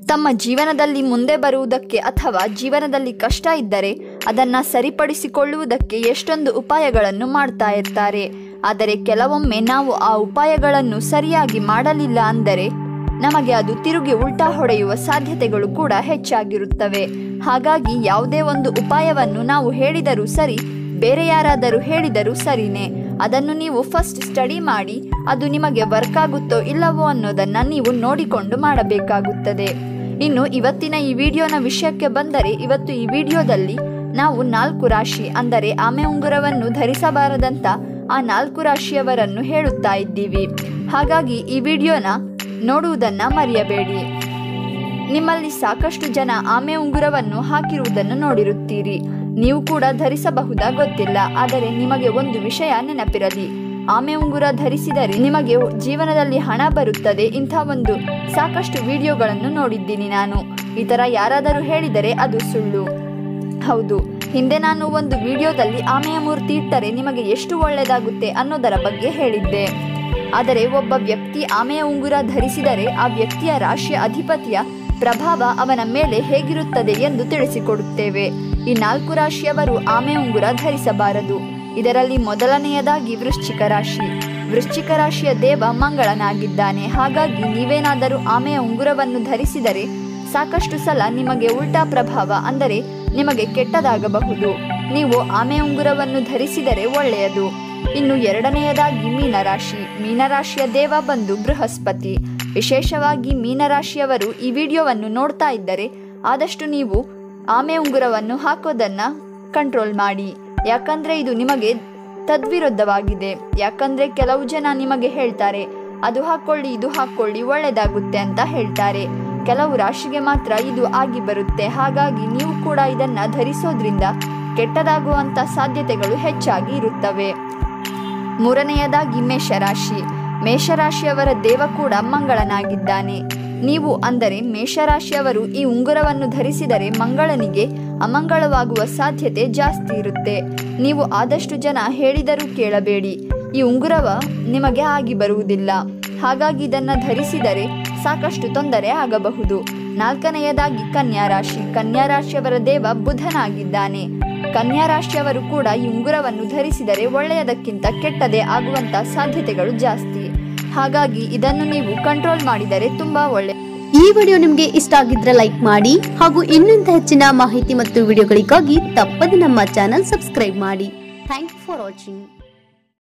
ತಮ್ಮ ಜೀವನದಲ್ಲಿ ಮುಂದೆ ಬರುವುದಕ್ಕೆ ಅಥವಾ ಜೀವನದಲ್ಲಿ ಕಷ್ಟ ಇದ್ದರೆ ಅದನ್ನು ಸರಿಪಡಿಸಿಕೊಳ್ಳುವುದಕ್ಕೆ ಎಷ್ಟೊಂದು ಉಪಾಯಗಳನ್ನು ಮಾಡ್ತಾ ಇರ್ತಾರೆ ಆದರೆ ಕೆಲವೊಮ್ಮೆ ನಾವು ಆ ಉಪಾಯಗಳನ್ನು ಸರಿಯಾಗಿ ಮಾಡಲಿಲ್ಲ ಅಂದರೆ ನಮಗೆ ಅದು ತಿರುಗಿ ಉಲ್ಟಾ ಹೊಡೆಯುವ ಸಾಧ್ಯತೆಗಳು ಕೂಡ ಹೆಚ್ಚಾಗಿರುತ್ತವೆ ಹಾಗಾಗಿ ಯಾವುದೇ ಒಂದು ಉಪಾಯವನ್ನು ನಾವು ಹೇಳಿದರೂ ಸರಿ ಬೇರೆ ಯಾರಾದರೂ ಹೇಳಿದರೂ ಸರಿನೇ ಅದನ್ನು ನೀವು ಫಸ್ಟ್ ಸ್ಟಡಿ ಮಾಡಿ ಅದು ನಿಮಗೆ ವರ್ಕ್ ಆಗುತ್ತೋ ಇಲ್ಲವೋ ಅನ್ನೋದನ್ನು ನೀವು ನೋಡಿಕೊಂಡು ಮಾಡಬೇಕಾಗುತ್ತದೆ ಇನ್ನು ಇವತ್ತಿನ ಈ ವಿಡಿಯೋನ ವಿಷಯಕ್ಕೆ ಬಂದರೆ ಇವತ್ತು ಈ ವಿಡಿಯೋದಲ್ಲಿ ನಾವು ನಾಲ್ಕು ರಾಶಿ ಅಂದರೆ ಆಮೆ ಉಂಗುರವನ್ನು ಧರಿಸಬಾರದಂತ ಆ ನಾಲ್ಕು ರಾಶಿಯವರನ್ನು ಹೇಳುತ್ತಾ ಇದ್ದೀವಿ ಹಾಗಾಗಿ ಈ ವಿಡಿಯೋನ ನೋಡುವುದನ್ನ ಮರೆಯಬೇಡಿ ನಿಮ್ಮಲ್ಲಿ ಸಾಕಷ್ಟು ಜನ ಆಮೆ ಉಂಗುರವನ್ನು ಹಾಕಿರುವುದನ್ನು ನೋಡಿರುತ್ತೀರಿ ನೀವು ಕೂಡ ಧರಿಸಬಹುದಾ ಗೊತ್ತಿಲ್ಲ ಆದರೆ ನಿಮಗೆ ಒಂದು ವಿಷಯ ನೆನಪಿರಲಿ ಆಮೆ ಉಂಗುರ ಧರಿಸಿದರೆ ನಿಮಗೆ ಜೀವನದಲ್ಲಿ ಹಣ ಬರುತ್ತದೆ ಇಂಥ ಒಂದು ಸಾಕಷ್ಟು ವಿಡಿಯೋಗಳನ್ನು ನೋಡಿದ್ದೀನಿ ನಾನು ಈ ಥರ ಯಾರಾದರೂ ಹೇಳಿದರೆ ಅದು ಸುಳ್ಳು ಹೌದು ಹಿಂದೆ ನಾನು ಒಂದು ವಿಡಿಯೋದಲ್ಲಿ ಆಮೆಯ ಮೂರ್ತಿ ಇಟ್ಟರೆ ನಿಮಗೆ ಎಷ್ಟು ಒಳ್ಳೆಯದಾಗುತ್ತೆ ಅನ್ನೋದರ ಬಗ್ಗೆ ಹೇಳಿದ್ದೆ ಆದರೆ ಒಬ್ಬ ವ್ಯಕ್ತಿ ಆಮೆಯ ಉಂಗುರ ಧರಿಸಿದರೆ ಆ ವ್ಯಕ್ತಿಯ ರಾಶಿಯ ಅಧಿಪತಿಯ ಪ್ರಭಾವ ಅವನ ಮೇಲೆ ಹೇಗಿರುತ್ತದೆ ಎಂದು ತಿಳಿಸಿಕೊಡುತ್ತೇವೆ ಈ ನಾಲ್ಕು ರಾಶಿಯವರು ಆಮೆ ಉಂಗುರ ಧರಿಸಬಾರದು ಇದರಲ್ಲಿ ಮೊದಲನೆಯದಾಗಿ ವೃಶ್ಚಿಕ ರಾಶಿ ವೃಶ್ಚಿಕ ರಾಶಿಯ ದೇವ ಮಂಗಳನಾಗಿದ್ದಾನೆ ಹಾಗಾಗಿ ನೀವೇನಾದರೂ ಆಮೆಯ ಉಂಗುರವನ್ನು ಧರಿಸಿದರೆ ಸಾಕಷ್ಟು ಸಲ ನಿಮಗೆ ಉಲ್ಟಾ ಪ್ರಭಾವ ಅಂದರೆ ನಿಮಗೆ ಕೆಟ್ಟದಾಗಬಹುದು ನೀವು ಆಮೆ ಉಂಗುರವನ್ನು ಧರಿಸಿದರೆ ಒಳ್ಳೆಯದು ಇನ್ನು ಎರಡನೆಯದಾಗಿ ಮೀನರಾಶಿ ಮೀನರಾಶಿಯ ದೇವ ಬಂದು ಬೃಹಸ್ಪತಿ ವಿಶೇಷವಾಗಿ ಮೀನರಾಶಿಯವರು ಈ ವಿಡಿಯೋವನ್ನು ನೋಡ್ತಾ ಇದ್ದರೆ ಆದಷ್ಟು ನೀವು ಆಮೆ ಉಂಗುರವನ್ನು ಹಾಕೋದನ್ನ ಕಂಟ್ರೋಲ್ ಮಾಡಿ ಯಾಕಂದ್ರೆ ಇದು ನಿಮಗೆ ತದ್ವಿರುದ್ಧವಾಗಿದೆ ಯಾಕಂದ್ರೆ ಕೆಲವು ಜನ ನಿಮಗೆ ಹೇಳ್ತಾರೆ ಅದು ಹಾಕೊಳ್ಳಿ ಇದು ಹಾಕೊಳ್ಳಿ ಒಳ್ಳೆಯದಾಗುತ್ತೆ ಅಂತ ಹೇಳ್ತಾರೆ ಕೆಲವು ರಾಶಿಗೆ ಮಾತ್ರ ಇದು ಆಗಿ ಬರುತ್ತೆ ಹಾಗಾಗಿ ನೀವು ಕೂಡ ಇದನ್ನ ಧರಿಸೋದ್ರಿಂದ ಕೆಟ್ಟದಾಗುವಂತ ಸಾಧ್ಯತೆಗಳು ಹೆಚ್ಚಾಗಿ ಇರುತ್ತವೆ ಮೂರನೆಯದಾಗಿ ಮೇಷರಾಶಿ ಮೇಷರಾಶಿಯವರ ದೇವ ಕೂಡ ಮಂಗಳನಾಗಿದ್ದಾನೆ ನೀವು ಅಂದರೆ ಮೇಷರಾಶಿಯವರು ಈ ಉಂಗುರವನ್ನು ಧರಿಸಿದರೆ ಮಂಗಳನಿಗೆ ಅಮಂಗಳವಾಗುವ ಸಾಧ್ಯತೆ ಜಾಸ್ತಿ ಇರುತ್ತೆ ನೀವು ಆದಷ್ಟು ಜನ ಹೇಳಿದರೂ ಕೇಳಬೇಡಿ ಈ ಉಂಗುರವ ನಿಮಗೆ ಆಗಿ ಬರುವುದಿಲ್ಲ ಹಾಗಾಗಿ ಇದನ್ನು ಧರಿಸಿದರೆ ಸಾಕಷ್ಟು ತೊಂದರೆ ಆಗಬಹುದು ನಾಲ್ಕನೆಯದಾಗಿ ಕನ್ಯಾ ರಾಶಿ ಕನ್ಯಾ ರಾಶಿಯವರ ದೇವ ಬುಧನಾಗಿದ್ದಾನೆ ಕನ್ಯಾ ರಾಶಿಯವರು ಕೂಡ ಈ ಉಂಗುರವನ್ನು ಧರಿಸಿದರೆ ಒಳ್ಳೆಯದಕ್ಕಿಂತ ಕೆಟ್ಟದೇ ಆಗುವಂತ ಸಾಧ್ಯತೆಗಳು ಜಾಸ್ತಿ ಹಾಗಾಗಿ ಇದನ್ನು ನೀವು ಕಂಟ್ರೋಲ್ ಮಾಡಿದರೆ ತುಂಬಾ ಒಳ್ಳೆ ಈ ವಿಡಿಯೋ ನಿಮಗೆ ಇಷ್ಟ ಆಗಿದ್ರೆ ಲೈಕ್ ಮಾಡಿ ಹಾಗೂ ಇನ್ನೊಂದು ಹೆಚ್ಚಿನ ಮಾಹಿತಿ ಮತ್ತು ವಿಡಿಯೋಗಳಿಗಾಗಿ ತಪ್ಪದೆ ನಮ್ಮ ಚಾನಲ್ ಸಬ್ಸ್ಕ್ರೈಬ್ ಮಾಡಿ ಥ್ಯಾಂಕ್ ಯು ಫಾರ್ ವಾಚಿಂಗ್